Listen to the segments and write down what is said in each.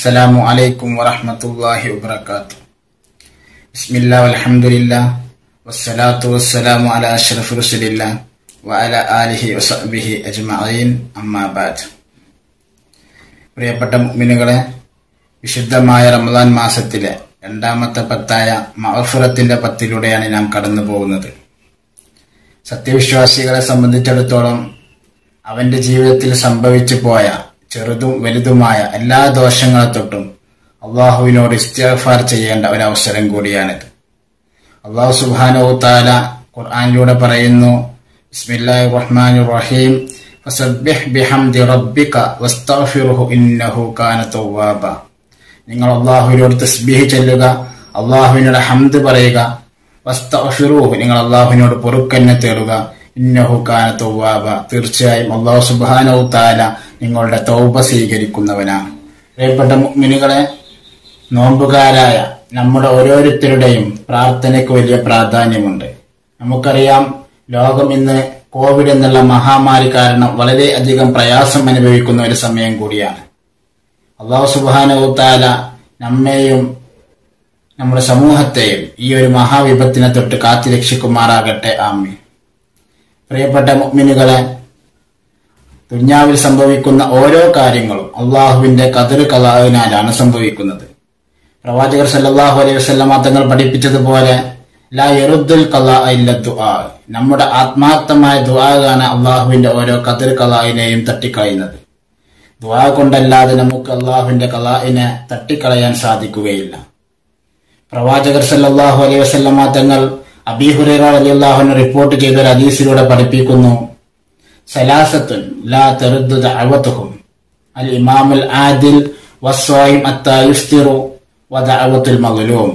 السلام عليكم ورحمة الله وبركاته بسم الله والحمد لله والصلاة والسلام على أشرف رسل الله وعلى آله وصحبه أجمعين أما بعد പ്രിയപ്പെട്ട മുഅ്മിനുകളെ വിശുദ്ധമായ റമദാൻ മാസത്തിലെ രണ്ടാമത്തെ പത്തായ മഹഫുറത്തിന്റെ പത്തിലൂടെയാണ് നാം കടന്നു പോകുന്നത് സത്യവിശ്വാസികളെ സംബന്ധിച്ചിടത്തോളം അവന്റെ ജീവിതത്തിൽ സംഭവിച്ചു പോയ ചെറുതും വലുതുമായ എല്ലാ ദോഷങ്ങളെ തൊട്ടും അള്ളാഹുവിനോട് ഇസ്തിഗ്ഫാർ ചെയ്യേണ്ട ഒരു അവസരം കൂടിയാണിത് അള്ളാഹു സുബ്ഹാനഹു തആല ഖുർആനിലൂടെ പറയുന്നു ബിസ്മില്ലാഹിർ റഹ്മാനിർ റഹീം ഫസബ്ബിഹ് ബിഹംദി റബ്ബിക വസ്തഗ്ഫിർഹു ഇന്നഹു കാന തവ്വാബ നിങ്ങൾ അള്ളാഹുവിനോട് തസ്ബീഹ് ചൊല്ലുക അള്ളാഹുവിനോട് ഹംദ് പറയുക വസ്തഗ്ഫിറുഹു നിങ്ങൾ അള്ളാഹുവിനോട് പൊറുക്കന്നെ തേടുക ഇന്നഹു കാന തവ്വാബ തീർച്ചയായും അള്ളാഹു സുബ്ഹാനഹു തആല നിങ്ങളുടെ തൗബ സ്വീകരിക്കുന്നവനാണ് പ്രിയപ്പെട്ട മുഅ്മിനുകളെ നോമ്പുകാരായ നമ്മുടെ ഓരോരുത്തരുടെയും പ്രാർത്ഥനയ്ക്ക് വലിയ പ്രാധാന്യമുണ്ട് നമുക്കറിയാം ലോകം ഇന്ന് കോവിഡ് എന്നുള്ള മഹാമാരി കാരണം വളരെയധികം പ്രയാസം അനുഭവിക്കുന്ന ഒരു സമയം കൂടിയാണ് അള്ളാഹു സുബാനവുത്താല നമ്മെയും നമ്മുടെ സമൂഹത്തെയും ഈ ഒരു മഹാവിപത്തിനെ തൊട്ട് കാത്തുരക്ഷിക്കുമാറാകട്ടെ ആമി പ്രിയപ്പെട്ട മുഅ്മിനുകളെ ദുഞ്ഞാവിൽ സംഭവിക്കുന്ന ഓരോ കാര്യങ്ങളും അള്ളാഹുവിന്റെ കതിർ കലാവിനാലാണ് സംഭവിക്കുന്നത് പ്രവാചകർ സല്ലല്ലാഹു അലൈഹി വസല്ലമ തങ്ങൾ പഠിപ്പിച്ചതുപോലെ ലാ യറുദ്ദുൽ കലാ ഇല്ല ദുആ നമ്മുടെ ആത്മാർത്ഥമായ ദുആകാണ് അള്ളാഹുവിന്റെ ഓരോ കതിർ കലായിനെയും തട്ടിക്കളയുന്നത് ദുആ കൊണ്ടല്ലാതെ നമുക്ക് അള്ളാഹുവിന്റെ കലായിനെ തട്ടിക്കളയാൻ സാധിക്കുകയില്ല പ്രവാചകർ സല്ലല്ലാഹു അലൈഹി വസല്ലമ തങ്ങൾ അബീ ഹുറൈറ റളിയല്ലാഹുവിന് റിപ്പോർട്ട് ചെയ്ത ഒരു ഹദീസിലൂടെ പഠിപ്പിക്കുന്നു സലാസത്തുൻ ലാ തറുദ്ദു ദഅവതുഹും അൽ ഇമാമുൽ ആദിൽ വസ്വായിം അത്താ യുഫ്തിറു വദഅവത്തുൽ മഗ്ലൂം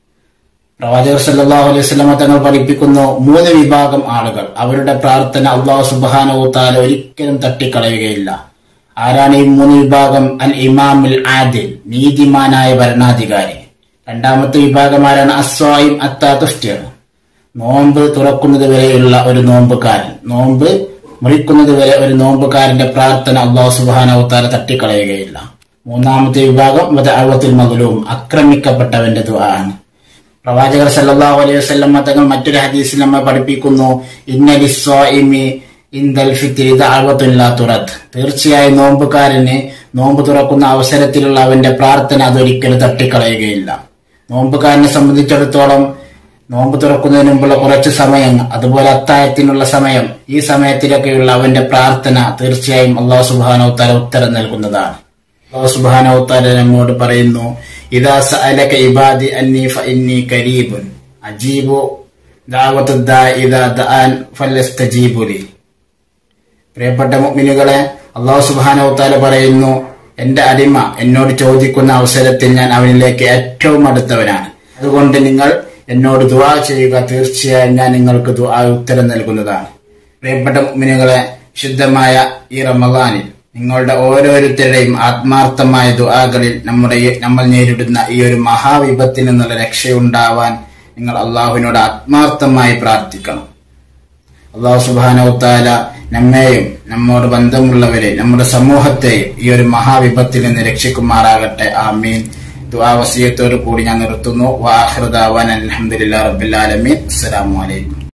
പ്രവാചകർ സല്ലല്ലാഹു അലൈഹി വസല്ലമ തങ്ങൾ പഠിപ്പിക്കുന്നു മൂന്ന് വിഭാഗം ആളുകൾ അവരുടെ പ്രാർത്ഥന അള്ളാഹു സുബ്ഹാനഹു തആല ഒരിക്കലും തട്ടിക്കളയുകയില്ല ആരാണ് ഈ മൂന്ന് വിഭാഗം അൽ ഇമാമുൽ ആദിൽ നീതിമാനായ ഭരണാധികാരി രണ്ടാമത്തെ വിഭാഗം ആരാണ് അസ്വായിം അത്താ തുഫ്തിർ നോമ്പ് തുറക്കുന്നത് വരെയുള്ള ഒരു നോമ്പുകാരൻ നോമ്പ് മുറിക്കുന്നത് വരെ ഒരു നോമ്പുകാരന്റെ പ്രാർത്ഥന അള്ളാഹു സുബാനവത്താര തട്ടിക്കളയുകയില്ല മൂന്നാമത്തെ വിഭാഗം വദഅവത്തുൽ മഗ്ലൂം ആക്രമിക്കപ്പെട്ടവന്റെ ദുആണ് പ്രവാചകർ സല്ലല്ലാഹു അലൈഹി വസല്ലം തങ്ങൾ മറ്റൊരു ഹദീസിൽ നമ്മെ പഠിപ്പിക്കുന്നു ഇന്നലിസ്വാഇമി ഇൻദൽ ഫിത്രി ദഅവത്തുൻ ലാ തുറദ് തീർച്ചയായും നോമ്പുകാരന് നോമ്പ് തുറക്കുന്ന അവസരത്തിലുള്ള അവന്റെ പ്രാർത്ഥന അതൊരിക്കലും തട്ടിക്കളയുകയില്ല നോമ്പുകാരനെ സംബന്ധിച്ചിടത്തോളം നോമ്പ് തുറക്കുന്നതിന് മുമ്പുള്ള കുറച്ച് സമയം അതുപോലെ അത്തായത്തിനുള്ള സമയം ഈ സമയത്തിലൊക്കെയുള്ള അവന്റെ പ്രാർത്ഥന തീർച്ചയായും അള്ളാഹു സുബാനോത്താര ഉത്തരം നൽകുന്നതാണ് അള്ളാഹു സുബാനോത്താര നമ്മോട് പറയുന്നു ഇതാ സഅലക ഇബാദി അന്നി ഫഇന്നി കരീബുൻ അജീബു ദഅവത്തു ദാഇ ഇദാ ദഅൻ ഫലസ്തജീബു ലി പ്രിയപ്പെട്ട മുഅ്മിനുകളെ അള്ളാഹു സുബാനോത്താല പറയുന്നു എന്റെ അടിമ എന്നോട് ചോദിക്കുന്ന അവസരത്തിൽ ഞാൻ അവനിലേക്ക് ഏറ്റവും അടുത്തവനാണ് അതുകൊണ്ട് നിങ്ങൾ എന്നോട് ദുആ ചെയ്യുക തീർച്ചയായും ഞാൻ നിങ്ങൾക്ക് ദുആ ഉത്തരം നൽകുന്നതാണ് പ്രിയപ്പെട്ട മുഅ്മിനുകളെ ശുദ്ധമായ ഈ റമദാനിൽ നിങ്ങളുടെ ഓരോരുത്തരുടെയും ആത്മാർത്ഥമായ ദുആകളിൽ നമ്മുടെ ഈ- നമ്മൾ നേരിടുന്ന ഈ ഒരു മഹാവിപത്തിൽ നിന്നുള്ള രക്ഷയുണ്ടാവാൻ നിങ്ങൾ അള്ളാഹുവിനോട് ആത്മാർത്ഥമായി പ്രാർത്ഥിക്കണം അള്ളാഹു സുബാനവത്താല നമ്മെയും നമ്മോട് ബന്ധമുള്ളവരെ നമ്മുടെ സമൂഹത്തെയും ഈ ഒരു മഹാവിപത്തിൽ നിന്ന് രക്ഷിക്കുമാറാകട്ടെ ആമീൻ ദുആ വസിയത്തോടു കൂടി ഞാൻ നിർത്തുന്നു വാഹൃദാവാൻ അലഹമുല്ലാ റബ്ബിൽ ആലമീൻ അസ്സലാമു അലൈക്കും